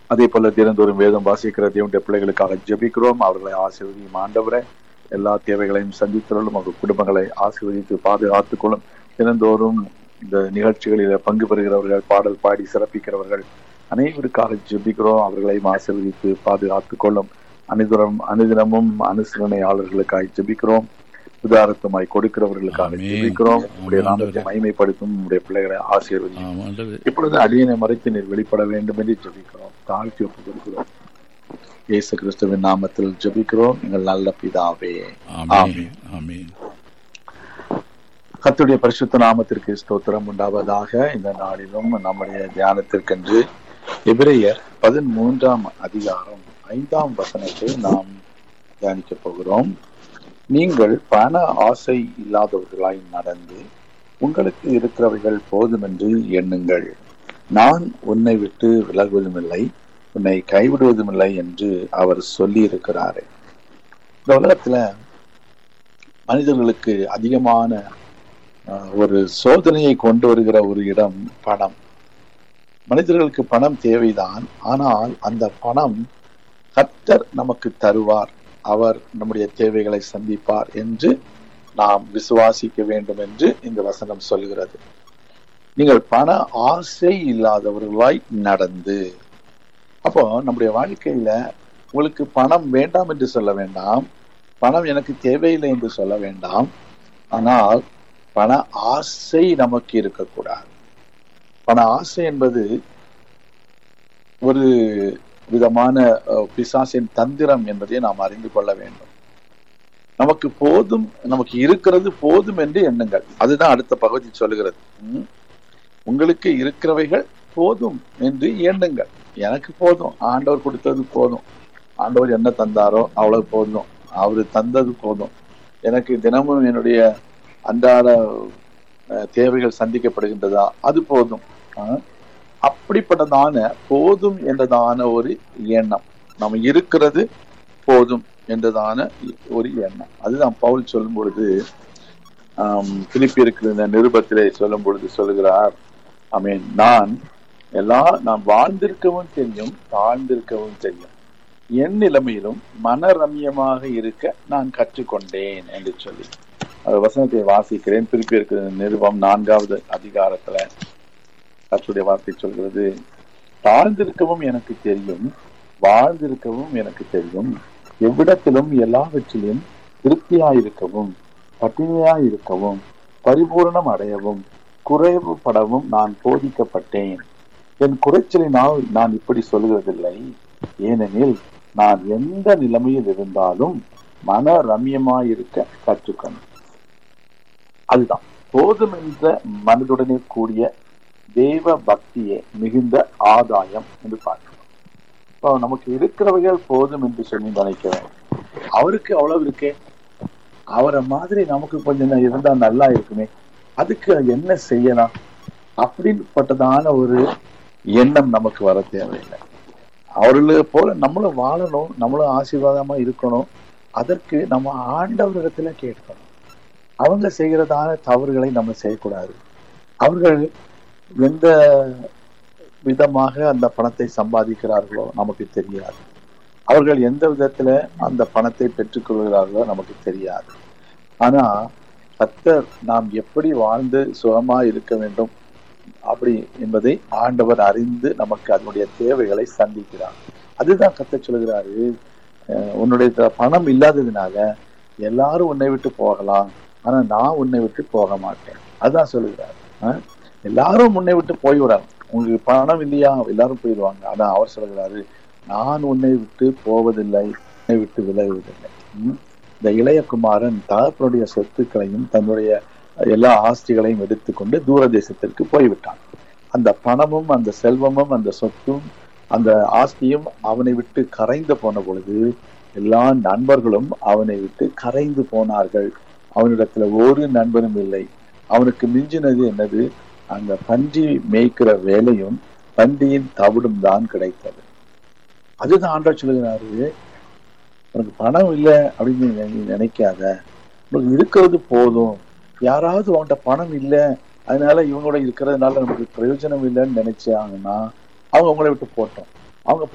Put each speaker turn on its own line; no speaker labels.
அதே போல தினந்தோறும் வேதம் வாசிக்கிற தேவனுடைய பிள்ளைகளுக்காக ஜெபிக்கிறோம் அவர்களை ஆசீர்வதியும் ஆண்டவரே எல்லா தேவைகளையும் சந்தித்தவர்களும் அவங்க குடும்பங்களை ஆசீர்வதித்து பாதுகாத்துக் கொள்ளும் தினந்தோறும் இந்த நிகழ்ச்சிகளில் பங்கு பெறுகிறவர்கள் பாடல் பாடி சிறப்பிக்கிறவர்கள் அனைவருக்காக ஜெபிக்கிறோம் அவர்களையும் ஆசீர்வதித்து பாதுகாத்துக் கொள்ளும் அனுதினம் அனுதினமும் அனுசரணையாளர்களுக்காக ஜெபிக்கிறோம் உதாரத்தமாய் கொடுக்கிறவர்களுக்காக
ஆமென்.
ஜெபிக்கிறோம் உங்களுடைய
ஆமென்
நாமத்தை
ஆண்டவரே.
மகிமைப்படுத்தும் உங்களுடைய பிள்ளைகளை ஆசீர்வதி
ஆமா ஆண்டவரே
இப்பொழுது அடியனை மறைத்து நீர் வெளிப்பட வேண்டும் என்று ஜெபிக்கிறோம் தாழ்த்தி ஒப்பு கொடுக்கிறோம் இயேசு கிறிஸ்துவின் நாமத்தில் ஜெபிக்கிறோம் எங்கள் நல்ல பிதாவே
ஆமென் ஆமென்
கர்த்தருடைய பரிசுத்த நாமத்திற்கு ஸ்தோத்திரம் உண்டாவதாக இந்த நாளிலும் நம்முடைய தியானத்திற்கென்று எபிரேயர் பதிமூன்றாம் அதிகாரம் ஐந்தாம் வசனத்தை நாம் தியானிக்க போகிறோம் நீங்கள் பண ஆசை இல்லாதவர்களாய் நடந்து உங்களுக்கு இருக்கிறவைகள் போதுமென்று எண்ணுங்கள் நான் உன்னை விட்டு விலகுவதுமில்லை உன்னை கைவிடுவதுமில்லை என்று அவர் சொல்லி இருக்கிறாரு இந்த உலகத்துல மனிதர்களுக்கு அதிகமான அஹ், ஒரு சோதனையை கொண்டு வருகிற ஒரு இடம் பணம் மனிதர்களுக்கு பணம் தேவைதான் ஆனால் அந்த பணம் கர்த்தர் நமக்கு தருவார் அவர் நம்முடைய தேவைகளை சந்திப்பார் என்று நாம் விசுவாசிக்க வேண்டும் என்று இந்த வசனம் சொல்கிறது நீங்கள் பண ஆசை இல்லாதவர்களாய் நடந்து அப்போ நம்முடைய வாழ்க்கையில உங்களுக்கு பணம் வேண்டாம் என்று சொல்ல வேண்டாம் பணம் எனக்கு தேவையில்லை என்று சொல்ல வேண்டாம் ஆனால் பண ஆசை நமக்கு இருக்கக்கூடாது பண ஆசை என்பது ஒரு விதமான அஹ், பிசாசின் தந்திரம் என்பதை நாம் அறிந்து கொள்ள வேண்டும் நமக்கு போதும் நமக்கு இருக்கிறது போதும் என்று எண்ணுங்கள் அதுதான் அடுத்த பகுதி சொல்லுகிறது ம்? உங்களுக்கு இருக்கிறவைகள் போதும் என்று எண்ணுங்கள் எனக்கு போதும் ஆண்டவர் கொடுத்தது போதும் ஆண்டவர் என்ன தந்தாரோ அவ்வளவு போதும் அவரு தந்தது போதும் எனக்கு தினமும் என்னுடைய அன்றாட அஹ், தேவைகள் சந்திக்கப்படுகின்றதா அது போதும் ஆஹ், அப்படிப்பட்டதான போதும் என்றதான ஒரு எண்ணம் நம்ம இருக்கிறது போதும் என்றதான ஒரு எண்ணம் அதுதான் பவுல் சொல்லும் பொழுது ஆம், பிலிப்பியருக்கு இந்த நிருபத்திலே சொல்லும் பொழுது சொல்லுகிறார் ஐ மீன் நான் எல்லா நான் வாழ்ந்திருக்கவும் தெரியும் தாழ்ந்திருக்கவும் தெரியும் என் நிலைமையிலும் மனரம்யமாக இருக்க நான் கற்றுக்கொண்டேன் என்று சொல்லி அந்த வசனத்தை வாசிக்கிறேன் திருப்பி இருக்கிற நிருபம் நான்காவது அதிகாரத்துல கர்த்தருடைய வார்த்தை சொல்கிறது தாழ்ந்திருக்கவும் எனக்கு தெரியும் வாழ்ந்திருக்கவும் எனக்கு தெரியும் எவ்விடத்திலும் எல்லாவற்றிலும் திருப்தியாயிருக்கவும் பட்டினியாயிருக்கவும் பரிபூரணம் அடையவும் குறைவுபடவும் நான் போதிக்கப்பட்டேன் என் குறைச்சலினால் நான் இப்படி சொல்கிறதில்லை ஏனெனில் நான் எந்த நிலைமையில் இருந்தாலும் மன ரம்யமாயிருக்க கற்றுக்கணும் அதுதான் போதும் என்ற மனதுடனே கூடிய தேவ பக்தியே மிகுந்த ஆதாயம் என்று பார்க்கிறோம் இப்போ நமக்கு இருக்கிறவைகள் போதும் என்று சொல்லி நினைக்கிறேன் அவருக்கு அவ்வளவு இருக்கே அவரை மாதிரி நமக்கு கொஞ்சம் இருந்தா நல்லா இருக்குமே அதுக்கு என்ன செய்யலாம் அப்படிப்பட்டதான ஒரு எண்ணம் நமக்கு வர தேவையில்லை அவர்களை போல நம்மளும் வாழணும் நம்மளும் ஆசீர்வாதமா இருக்கணும் அதற்கு நம்ம ஆண்டவரிடத்துல கேட்கணும் அவங்க செய்கிறதான தவறுகளை நம்ம செய்யக்கூடாது அவர்கள் எந்த விதமாக அந்த பணத்தை சம்பாதிக்கிறார்களோ நமக்கு தெரியாது அவர்கள் எந்த விதத்துல அந்த பணத்தை பெற்றுக்கொள்கிறார்களோ நமக்கு தெரியாது ஆனா கத்தர் நாம் எப்படி வாழ்ந்து சுகமா இருக்க வேண்டும் அப்படி என்பதை ஆண்டவர் அறிந்து நமக்கு அதனுடைய தேவைகளை சந்திக்கிறார் அதுதான் கத்த சொல்கிறாரு அஹ் உன்னுடைய த- பணம் இல்லாததுனால எல்லாரும் உன்னை விட்டு போகலாம் ஆனா நான் உன்னை விட்டு போக மாட்டேன் அதுதான் சொல்லுகிறார் அஹ் எல்லாரும் உன்னை விட்டு போய்விடலாம் உங்களுக்கு பணம் இல்லையா எல்லாரும் போயிடுவாங்க ஆனா அவர் சொல்கிறாரு நான் உன்னை விட்டு போவதில்லை உன்னை விட்டு விலகுவதில்லை ம்? இந்த இளையகுமாரன் தகப்பனுடைய சொத்துக்களையும் தன்னுடைய எல்லா ஆஸ்திகளையும் எடுத்துக்கொண்டு தூர தேசத்திற்கு போய்விட்டான் அந்த பணமும் அந்த செல்வமும் அந்த சொத்தும் அந்த ஆஸ்தியும் அவனை விட்டு கரைந்து போன பொழுது எல்லா நண்பர்களும் அவனை விட்டு கரைந்து போனார்கள் அவனிடத்துல ஒரு நண்பனும் இல்லை அவனுக்கு மிஞ்சினது என்னது அந்த பன்றி மேய்க்கிற வேலையும் பன்றியின் தவிடும் தான் கிடைத்தது அதுதான் ஆண்டவர் சொல்லுகிறாரு உனக்கு பணம் இல்லை அப்படின்னு நீ நினைக்காத உனக்கு இருக்கிறது போதும் யாராவது உன்கிட்ட பணம் இல்லை அதனால இவங்களோட இருக்கிறதுனால நமக்கு பிரயோஜனம் இல்லைன்னு நினைச்சாங்கன்னா அவங்க உங்களை விட்டு போட்டோம் அவங்க